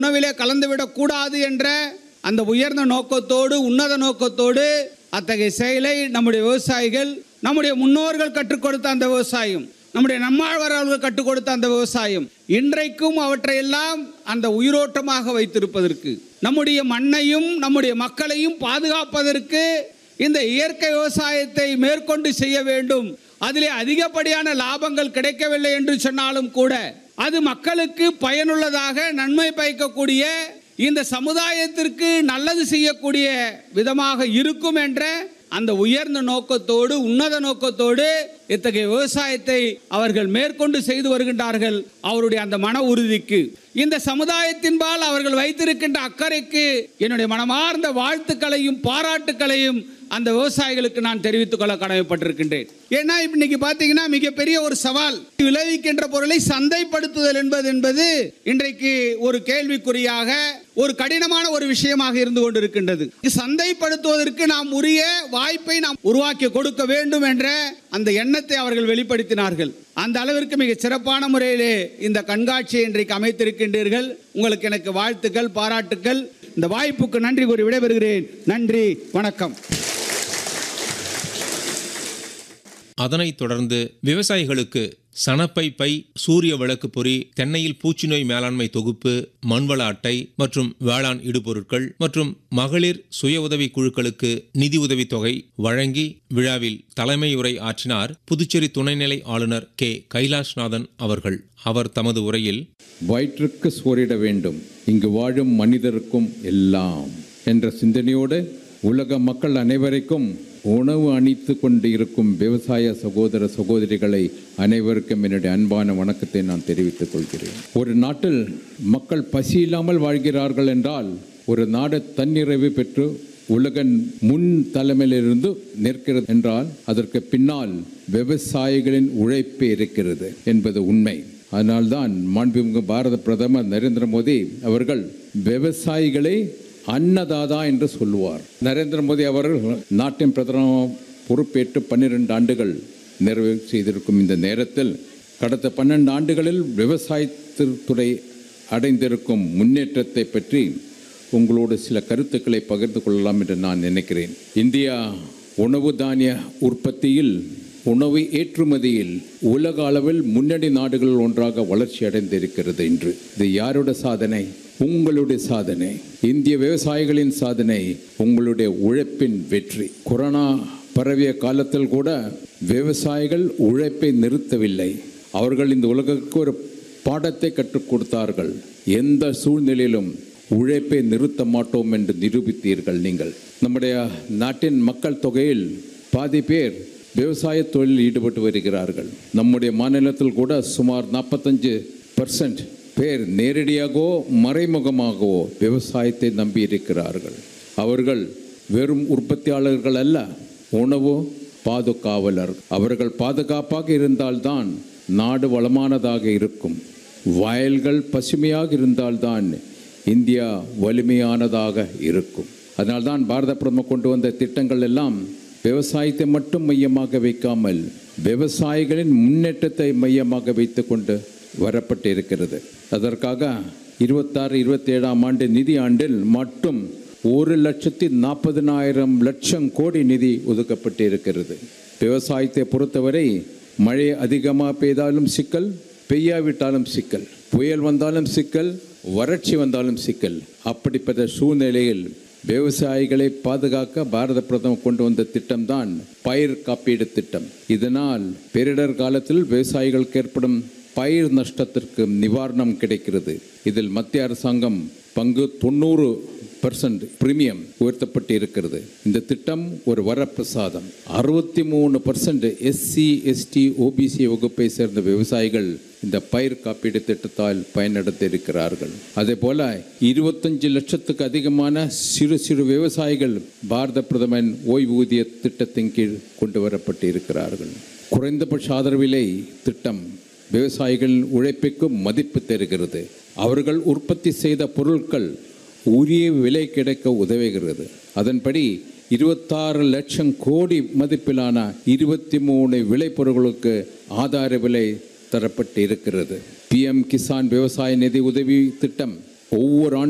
உணவிலே கலந்துவிடக் கூடாது என்ற அந்த உயர்ந்த நோக்கத்தோடு உன்னத நோக்கத்தோடு அத்தகைய செயலை நம்முடைய விவசாயிகள் நம்முடைய முன்னோர்கள் கற்றுக் கொடுத்த அந்த விவசாயம் நம்முடைய நம்மாழ்வார் அவர்கள் கற்றுக் கொடுத்த அந்த விவசாயம் இன்றைக்கும் அவற்றையெல்லாம் அந்த உயிரோட்டமாக வைத்திருப்பதற்கு நம்முடைய மண்ணையும் நம்முடைய மக்களையும் பாதுகாப்பதற்கு இந்த இயற்கை விவசாயத்தை மேற்கொண்டு செய்ய வேண்டும் அதிலே அதிகப்படியான லாபங்கள் கிடைக்கவில்லை என்று சொன்னாலும் கூட அது மக்களுக்கு பயனுள்ளதாக நன்மை பயக்கக்கூடிய இந்த சமுதாயத்திற்கு நல்லது செய்யக்கூடிய விதமாக இருக்கும் என்ற அந்த உயர்ந்த நோக்கத்தோடு உன்னத நோக்கத்தோடு இத்தகைய விவசாயத்தை அவர்கள் மேற்கொண்டு செய்து வருகின்றார்கள் அவருடைய அந்த மன உறுதிக்கு இந்த சமுதாயத்தின்பால் அவர்கள் வைத்திருக்கின்ற அக்கறைக்கு என்னுடைய மனமார்ந்த வாழ்த்துக்களையும் பாராட்டுக்களையும் அந்த விவசாயிகளுக்கு நான் தெரிவித்துக் கொள்ள கடமைப்பட்டிருக்கின்றேன் ஏன்னா இப்ப இன்னைக்கு பார்த்தீங்கன்னா மிகப்பெரிய ஒரு சவால் விளைவிக்கின்ற பொருளை சந்தைப்படுத்துதல் என்பது என்பது இன்றைக்கு ஒரு கேள்விக்குறியாக ஒரு கடினமான ஒரு விஷயமாக இருந்து கொண்டிருக்கின்றது சந்தைப்படுத்துவதற்கு நாம் உரிய வாய்ப்பை நாம் உருவாக்கி கொடுக்க வேண்டும் என்ற அந்த எண்ணத்தை அவர்கள் வெளிப்படுத்தினார்கள் அந்த அளவிற்கு மிக சிறப்பான முறையிலே இந்த கண்காட்சியை இன்றைக்கு அமைத்திருக்கின்றீர்கள் உங்களுக்கு எனக்கு வாழ்த்துக்கள் பாராட்டுக்கள் இந்த வாய்ப்புக்கு நன்றி கூறி விடைபெறுகிறேன் நன்றி வணக்கம் அதனைத் தொடர்ந்து விவசாயிகளுக்கு சணப்பை பை சூரிய விளக்கு பொறி தென்னையில் பூச்சிநோய் மேலாண்மை தொகுப்பு மண்வள அட்டை மற்றும் வேளாண் இடுபொருட்கள் மற்றும் மகளிர் சுய உதவி குழுக்களுக்கு நிதி உதவித் தொகை வழங்கி விழாவில் தலைமையுரை ஆற்றினார் புதுச்சேரி துணைநிலை ஆளுநர் கே கைலாஷ்நாதன் அவர்கள் அவர் தமது உரையில் வயிற்றுக்கு சோறிட வேண்டும் இங்கு வாழும் மனிதருக்கும் எல்லாம் என்ற சிந்தனையோடு உலக மக்கள் அனைவருக்கும் உணவு அணித்து கொண்டு இருக்கும் விவசாய சகோதர சகோதரிகளை அனைவருக்கும் என்னுடைய அன்பான வணக்கத்தை நான் தெரிவித்துக் கொள்கிறேன் ஒரு நாட்டில் மக்கள் பசி இல்லாமல் வாழ்கிறார்கள் என்றால் ஒரு நாடு தன்னிறைவு பெற்று உலகன் முன் தலைமையிலிருந்து நிற்கிறது என்றால் அதற்கு பின்னால் விவசாயிகளின் உழைப்பு இருக்கிறது என்பது உண்மை அதனால்தான் மாண்புமிகு பாரத பிரதமர் நரேந்திர மோடி அவர்கள் விவசாயிகளை அன்னதாதா என்று சொல்லுவார் நரேந்திர மோடி அவர்கள் நாட்டின் பிரதமர் பொறுப்பேற்று பன்னிரண்டு ஆண்டுகள் நிறைவு செய்திருக்கும் இந்த நேரத்தில் கடந்த பன்னெண்டு ஆண்டுகளில் விவசாயத்துறை அடைந்திருக்கும் முன்னேற்றத்தை பற்றி உங்களோடு சில கருத்துக்களை பகிர்ந்து கொள்ளலாம் என்று நான் நினைக்கிறேன் இந்தியா உணவு தானிய உற்பத்தியில் உணவு ஏற்றுமதியில் உலக அளவில் முன்னணி நாடுகளில் ஒன்றாக வளர்ச்சி அடைந்திருக்கிறது இன்று இது யாரோட சாதனை உங்களுடைய சாதனை இந்திய விவசாயிகளின் சாதனை உங்களுடைய உழைப்பின் வெற்றி கொரோனா பரவிய காலத்தில் கூட விவசாயிகள் உழைப்பை நிறுத்தவில்லை அவர்கள் இந்த உலகுக்கு ஒரு பாடத்தை கற்றுக் கொடுத்தார்கள் எந்த சூழ்நிலையிலும் உழைப்பை நிறுத்த மாட்டோம் என்று நிரூபித்தீர்கள் நீங்கள் நம்முடைய நாட்டின் மக்கள் தொகையில் பாதி பேர் விவசாய தொழிலில் ஈடுபட்டு வருகிறார்கள் நம்முடைய மாநிலத்தில் கூட சுமார் நாற்பத்தஞ்சு பர்சன்ட் பேர் நேரடியாகவோ மறைமுகமாகவோ விவசாயத்தை நம்பி இருக்கிறார்கள் அவர்கள் வெறும் உற்பத்தியாளர்கள் அல்ல உணவு பாதுகாவலர் அவர்கள் பாதுகாப்பாக இருந்தால்தான் நாடு வளமானதாக இருக்கும் வயல்கள் பசுமையாக இருந்தால்தான் இந்தியா வலிமையானதாக இருக்கும் அதனால்தான் பாரத பிரதமர் கொண்டு வந்த திட்டங்கள் எல்லாம் விவசாயத்தை மட்டும் மையமாக வைக்காமல் விவசாயிகளின் முன்னேற்றத்தை மையமாக வைத்துக்கொண்டு வரப்பட்டு இருக்கிறது அதற்காக இருபத்தாறு இருபத்தேழாம் ஆண்டு நிதி ஆண்டில் மட்டும் ஒரு லட்சத்தி நாற்பதினாயிரம் லட்சம் கோடி நிதி ஒதுக்கப்பட்டு இருக்கிறது விவசாயத்தை பொறுத்தவரை மழை அதிகமாக பெய்தாலும் சிக்கல் பெய்யாவிட்டாலும் சிக்கல் புயல் வந்தாலும் சிக்கல் வறட்சி வந்தாலும் சிக்கல் அப்படிப்பட்ட சூழ்நிலையில் விவசாயிகளை பாதுகாக்க பாரத பிரதமர் கொண்டு வந்த திட்டம்தான் பயிர் காப்பீடு திட்டம் இதனால் பேரிடர் காலத்தில் விவசாயிகளுக்கு ஏற்படும் பயிர் நஷ்டத்திற்கு நிவாரணம் கிடைக்கிறது இதில் மத்திய அரசாங்கம் பங்கு தொண்ணூறு பர்சன்ட் பிரீமியம் உயர்த்தப்பட்டு இருக்கிறது இந்த திட்டம் ஒரு வரப்பிரசாதம் அறுபத்தி மூணு பர்சன்ட் எஸ்சி எஸ்டி ஓபிசி வகுப்பை சேர்ந்த விவசாயிகள் இந்த பயிர் காப்பீடு திட்டத்தால் பயனடைந்து இருக்கிறார்கள் அதே போல இருபத்தஞ்சு லட்சத்துக்கு அதிகமான சிறு சிறு விவசாயிகள் பாரத பிரதமரின் ஓய்வூதிய திட்டத்தின் கீழ் கொண்டு வரப்பட்டு இருக்கிறார்கள் குறைந்தபட்ச ஆதரவிலை திட்டம் விவசாயிகளின் உழைப்புக்கு மதிப்பு தருகிறது அவர்கள் உற்பத்தி செய்த பொருட்கள் உரிய விலை கிடைக்க உதவுகிறது அதன்படி இருபத்தாறு லட்சம் கோடி மதிப்பிலான இருபத்தி மூணு விளைபொருட்களுக்கு ஆதார விலை தரப்பட்டு இருக்கிறது பிஎம் கிசான் விவசாய நிதி உதவி திட்டம் ஒவ்வொரு ஆண்டும்